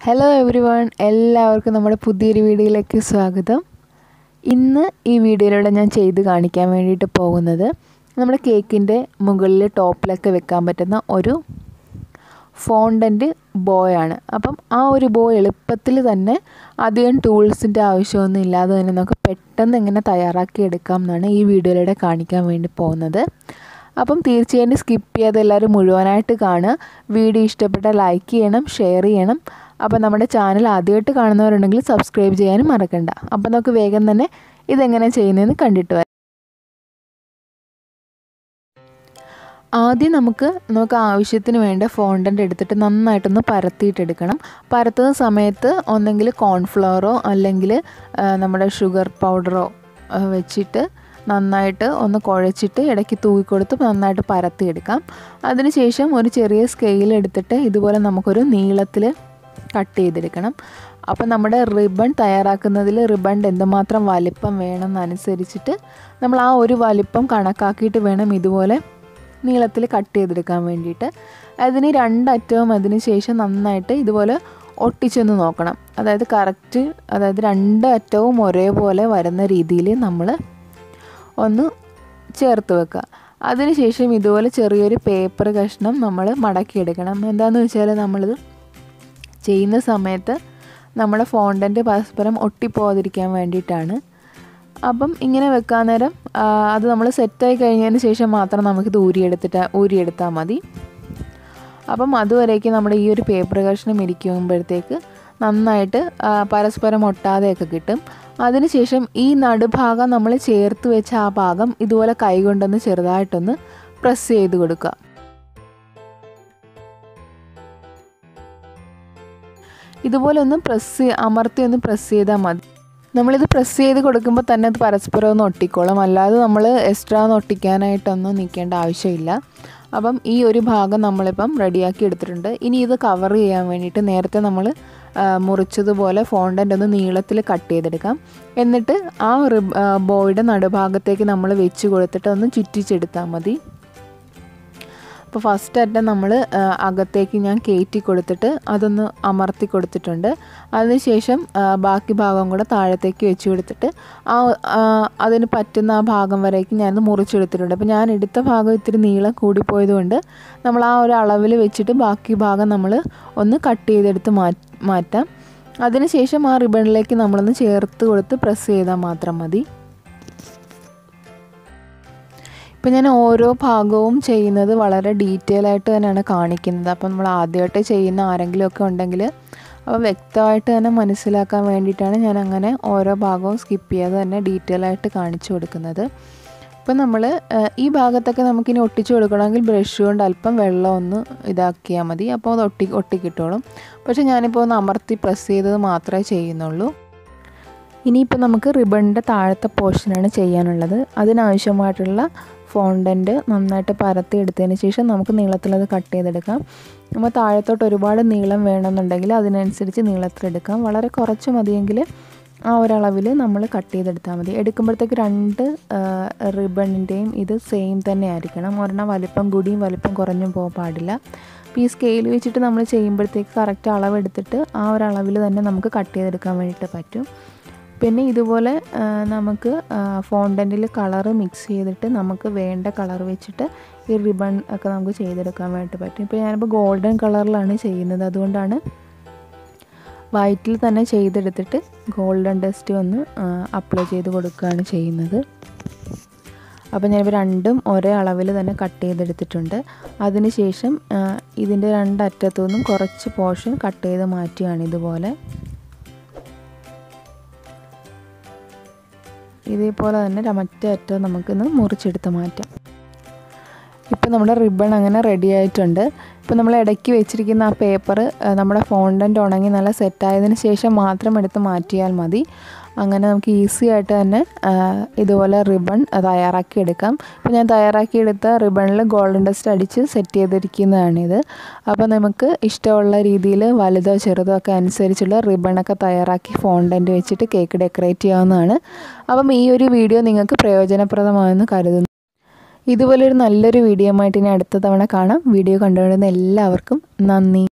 hello every one എല്ലാവർക്കും നമ്മുടെ പുതിയൊരു വീഡിയോയിലേക്ക് സ്വാഗതം ഇന്ന് ഈ വീഡിയോയിലൂടെ ഞാൻ ചെയ്ത് കാണിക്കാൻ വേണ്ടിയിട്ട് പോകുന്നത് നമ്മുടെ കേക്കിൻ്റെ മുകളിൽ ടോപ്പിലൊക്കെ വെക്കാൻ പറ്റുന്ന ഒരു ഫോണ്ടൻറ്റ് ബോയാണ് അപ്പം ആ ഒരു ബോ എളുപ്പത്തിൽ തന്നെ അധികം ടൂൾസിൻ്റെ ആവശ്യമൊന്നും ഇല്ലാതെ തന്നെ നമുക്ക് പെട്ടെന്ന് എങ്ങനെ തയ്യാറാക്കി എടുക്കാം എന്നാണ് ഈ വീഡിയോയിലൂടെ കാണിക്കാൻ വേണ്ടി പോകുന്നത് അപ്പം തീർച്ചയായും സ്കിപ്പ് ചെയ്യാതെ എല്ലാവരും മുഴുവനായിട്ട് കാണുക വീഡിയോ ഇഷ്ടപ്പെട്ടാൽ ലൈക്ക് ചെയ്യണം ഷെയർ ചെയ്യണം അപ്പോൾ നമ്മുടെ ചാനൽ ആദ്യമായിട്ട് കാണുന്നവരുണ്ടെങ്കിൽ സബ്സ്ക്രൈബ് ചെയ്യാനും മറക്കണ്ട അപ്പോൾ നമുക്ക് വേഗം തന്നെ ഇതെങ്ങനെ ചെയ്യുന്നതെന്ന് കണ്ടിട്ട് വരാം ആദ്യം നമുക്ക് നമുക്ക് ആവശ്യത്തിന് വേണ്ട ഫോണ്ടൻ്റ് എടുത്തിട്ട് നന്നായിട്ടൊന്ന് പരത്തിയിട്ടെടുക്കണം പരത്തുന്ന സമയത്ത് ഒന്നെങ്കിൽ കോൺഫ്ലവറോ അല്ലെങ്കിൽ നമ്മുടെ ഷുഗർ പൗഡറോ വെച്ചിട്ട് നന്നായിട്ട് ഒന്ന് കുഴച്ചിട്ട് ഇടയ്ക്ക് തൂക്കിക്കൊടുത്ത് നന്നായിട്ട് പരത്തിയെടുക്കാം അതിനുശേഷം ഒരു ചെറിയ സ്കെയിൽ എടുത്തിട്ട് ഇതുപോലെ നമുക്കൊരു നീളത്തിൽ കട്ട് ചെയ്തെടുക്കണം അപ്പോൾ നമ്മുടെ റിബൺ തയ്യാറാക്കുന്നതിൽ റിബണിൻ്റെ എന്തുമാത്രം വലിപ്പം വേണം എന്നനുസരിച്ചിട്ട് നമ്മൾ ആ ഒരു വലിപ്പം കണക്കാക്കിയിട്ട് വേണം ഇതുപോലെ നീളത്തിൽ കട്ട് ചെയ്തെടുക്കാൻ വേണ്ടിയിട്ട് അതിന് രണ്ടറ്റവും അതിന് ശേഷം നന്നായിട്ട് ഇതുപോലെ ഒട്ടിച്ചൊന്ന് നോക്കണം അതായത് കറക്റ്റ് അതായത് രണ്ട് അറ്റവും ഒരേപോലെ വരുന്ന രീതിയിൽ നമ്മൾ ഒന്ന് ചേർത്ത് വെക്കുക അതിനുശേഷം ഇതുപോലെ ചെറിയൊരു പേപ്പർ കഷ്ണം നമ്മൾ മടക്കിയെടുക്കണം എന്താണെന്ന് വെച്ചാൽ നമ്മളിത് ചെയ്യുന്ന സമയത്ത് നമ്മുടെ ഫോണ്ടൻറ്റ് പരസ്പരം ഒട്ടിപ്പോകാതിരിക്കാൻ വേണ്ടിയിട്ടാണ് അപ്പം ഇങ്ങനെ വെക്കാൻ നേരം അത് നമ്മൾ സെറ്റായി കഴിഞ്ഞതിന് ശേഷം മാത്രം നമുക്കിത് ഊരിയെടുത്തിട്ട് ഊരിയെടുത്താൽ മതി അപ്പം അതുവരേക്ക് നമ്മുടെ ഈ ഒരു പേപ്പർ കഷ്ണം ഇരിക്കുമ്പോഴത്തേക്ക് നന്നായിട്ട് പരസ്പരം ഒട്ടാതെയൊക്കെ കിട്ടും അതിനുശേഷം ഈ നടുഭാഗം നമ്മൾ ചേർത്ത് വെച്ച ആ ഭാഗം ഇതുപോലെ കൈകൊണ്ടൊന്ന് ചെറുതായിട്ടൊന്ന് പ്രസ് ചെയ്ത് കൊടുക്കുക ഇതുപോലെ ഒന്ന് പ്രസ് അമർത്തി ഒന്ന് പ്രസ് ചെയ്താൽ മതി നമ്മളിത് പ്രസ് ചെയ്ത് കൊടുക്കുമ്പോൾ തന്നെ അത് പരസ്പരം ഒന്ന് ഒട്ടിക്കോളും അല്ലാതെ നമ്മൾ എക്സ്ട്രാ ഒന്ന് ഒട്ടിക്കാനായിട്ടൊന്നും നിൽക്കേണ്ട ആവശ്യമില്ല അപ്പം ഈ ഒരു ഭാഗം നമ്മളിപ്പം റെഡിയാക്കി എടുത്തിട്ടുണ്ട് ഇനി ഇത് കവർ ചെയ്യാൻ വേണ്ടിയിട്ട് നേരത്തെ നമ്മൾ മുറിച്ചതുപോലെ ഫോണ്ടൻ്റ് ഒന്ന് നീളത്തിൽ കട്ട് ചെയ്തെടുക്കാം എന്നിട്ട് ആ ബോയുടെ നടുഭാഗത്തേക്ക് നമ്മൾ വെച്ച് കൊടുത്തിട്ട് ഒന്ന് ചുറ്റിച്ചെടുത്താൽ മതി അപ്പോൾ ഫസ്റ്റ് അറ്റം നമ്മൾ അകത്തേക്ക് ഞാൻ കയറ്റി കൊടുത്തിട്ട് അതൊന്ന് അമർത്തി കൊടുത്തിട്ടുണ്ട് അതിനുശേഷം ബാക്കി ഭാഗം കൂടെ താഴത്തേക്ക് വെച്ച് കൊടുത്തിട്ട് ആ അതിന് പറ്റുന്ന ആ ഭാഗം വരേക്ക് ഞാനത് മുറിച്ചെടുത്തിട്ടുണ്ട് അപ്പോൾ ഞാൻ എടുത്ത ഭാഗം ഇത്തിരി നീളം കൂടിപ്പോയതുകൊണ്ട് നമ്മൾ ആ ഒരു അളവിൽ വെച്ചിട്ട് ബാക്കി ഭാഗം നമ്മൾ ഒന്ന് കട്ട് ചെയ്തെടുത്ത് മാറ്റാം അതിനുശേഷം ആ റിബണിലേക്ക് നമ്മളൊന്ന് ചേർത്ത് കൊടുത്ത് പ്രസ് ചെയ്താൽ മാത്രം മതി ഇപ്പം ഞാൻ ഓരോ ഭാഗവും ചെയ്യുന്നത് വളരെ ഡീറ്റെയിൽ ആയിട്ട് തന്നെയാണ് കാണിക്കുന്നത് അപ്പം നമ്മൾ ആദ്യമായിട്ട് ചെയ്യുന്ന ആരെങ്കിലുമൊക്കെ ഉണ്ടെങ്കിൽ അപ്പോൾ വ്യക്തമായിട്ട് തന്നെ മനസ്സിലാക്കാൻ വേണ്ടിയിട്ടാണ് ഞാൻ അങ്ങനെ ഓരോ ഭാഗവും സ്കിപ്പ് ചെയ്യാതെ തന്നെ ഡീറ്റെയിൽ ആയിട്ട് കാണിച്ചു കൊടുക്കുന്നത് ഇപ്പം നമ്മൾ ഈ ഭാഗത്തൊക്കെ നമുക്കിനി ഒട്ടിച്ചു കൊടുക്കണമെങ്കിൽ ബ്രഷ് കൊണ്ട് അല്പം വെള്ളം ഒന്ന് ഇതാക്കിയാൽ മതി അപ്പോൾ അത് ഒട്ടി ഒട്ടിക്കിട്ടോളും പക്ഷേ ഞാനിപ്പോൾ ഒന്ന് അമർത്തി പ്രസ് ചെയ്തത് മാത്രമേ ചെയ്യുന്നുള്ളൂ ഇനിയിപ്പോൾ നമുക്ക് റിബണിൻ്റെ താഴത്തെ പോർഷനാണ് ചെയ്യാനുള്ളത് അതിനാവശ്യമായിട്ടുള്ള ഫോണ്ടൻറ്റ് നന്നായിട്ട് പരത്തി എടുത്തതിന് ശേഷം നമുക്ക് നീളത്തിലത് കട്ട് ചെയ്തെടുക്കാം നമ്മൾ താഴത്തോട്ട് ഒരുപാട് നീളം വേണമെന്നുണ്ടെങ്കിൽ അതിനനുസരിച്ച് നീളത്തിലെടുക്കാം വളരെ കുറച്ച് മതിയെങ്കിൽ ആ ഒരളവിൽ നമ്മൾ കട്ട് ചെയ്തെടുത്താൽ മതി എടുക്കുമ്പോഴത്തേക്ക് രണ്ട് റിബണിൻ്റെയും ഇത് സെയിം തന്നെ ആയിരിക്കണം ഒരെണ്ണം വലിപ്പം കൂടിയും വലിപ്പം കുറഞ്ഞും പോകാൻ പാടില്ല അപ്പോൾ ഈ സ്കെയിൽ വെച്ചിട്ട് നമ്മൾ ചെയ്യുമ്പോഴത്തേക്ക് കറക്റ്റ് അളവെടുത്തിട്ട് ആ ഒരു അളവിൽ തന്നെ നമുക്ക് കട്ട് ചെയ്തെടുക്കാൻ വേണ്ടിയിട്ട് പറ്റും പിന്നെ ഇതുപോലെ നമുക്ക് ഫോണ്ടൻറ്റിൽ കളറ് മിക്സ് ചെയ്തിട്ട് നമുക്ക് വേണ്ട കളർ വെച്ചിട്ട് ഈ റിബൺ ഒക്കെ നമുക്ക് ചെയ്തെടുക്കാൻ വേണ്ടിയിട്ട് പറ്റും ഇപ്പോൾ ഞാനിപ്പോൾ ഗോൾഡൻ കളറിലാണ് ചെയ്യുന്നത് അതുകൊണ്ടാണ് വൈറ്റിൽ തന്നെ ചെയ്തെടുത്തിട്ട് ഗോൾഡൻ ഡസ്റ്റ് ഒന്ന് അപ്ലൈ ചെയ്ത് കൊടുക്കുകയാണ് ചെയ്യുന്നത് അപ്പോൾ ഞാനിപ്പോൾ രണ്ടും ഒരേ അളവിൽ തന്നെ കട്ട് ചെയ്തെടുത്തിട്ടുണ്ട് അതിനുശേഷം ഇതിൻ്റെ രണ്ടറ്റത്തു നിന്നും കുറച്ച് പോർഷൻ കട്ട് ചെയ്ത് മാറ്റിയാണ് ഇതുപോലെ ഇതേപോലെ തന്നെ മറ്റേ അറ്റം നമുക്കിന്ന് മുറിച്ചെടുത്ത് മാറ്റാം ഇപ്പോൾ നമ്മുടെ റിബൺ അങ്ങനെ റെഡി ആയിട്ടുണ്ട് ഇപ്പോൾ നമ്മൾ ഇടയ്ക്ക് വെച്ചിരിക്കുന്ന ആ പേപ്പർ നമ്മുടെ ഫോണ്ടൻ്റ് ഉണങ്ങി നല്ല സെറ്റായതിന് ശേഷം മാത്രം എടുത്ത് മാറ്റിയാൽ മതി അങ്ങനെ നമുക്ക് ഈസി ആയിട്ട് തന്നെ ഇതുപോലെ റിബൺ തയ്യാറാക്കി എടുക്കാം ഇപ്പോൾ ഞാൻ തയ്യാറാക്കിയെടുത്ത റിബണിൽ ഗോൾഡൻ ഡസ്റ്റ് അടിച്ച് സെറ്റ് ചെയ്തിരിക്കുന്നതാണിത് അപ്പോൾ നമുക്ക് ഇഷ്ടമുള്ള രീതിയിൽ വലുതോ ചെറുതോ ഒക്കെ അനുസരിച്ചുള്ള റിബണൊക്കെ തയ്യാറാക്കി ഫോണ്ടൻ്റ് വെച്ചിട്ട് കേക്ക് ഡെക്കറേറ്റ് ചെയ്യാവുന്നതാണ് അപ്പം ഈ ഒരു വീഡിയോ നിങ്ങൾക്ക് പ്രയോജനപ്രദമാണെന്ന് കരുതുന്നു ഇതുപോലൊരു നല്ലൊരു വീഡിയോ ആയിട്ട് ഇനി അടുത്ത തവണ കാണാം വീഡിയോ കണ്ടുകൊണ്ടിരുന്ന എല്ലാവർക്കും നന്ദി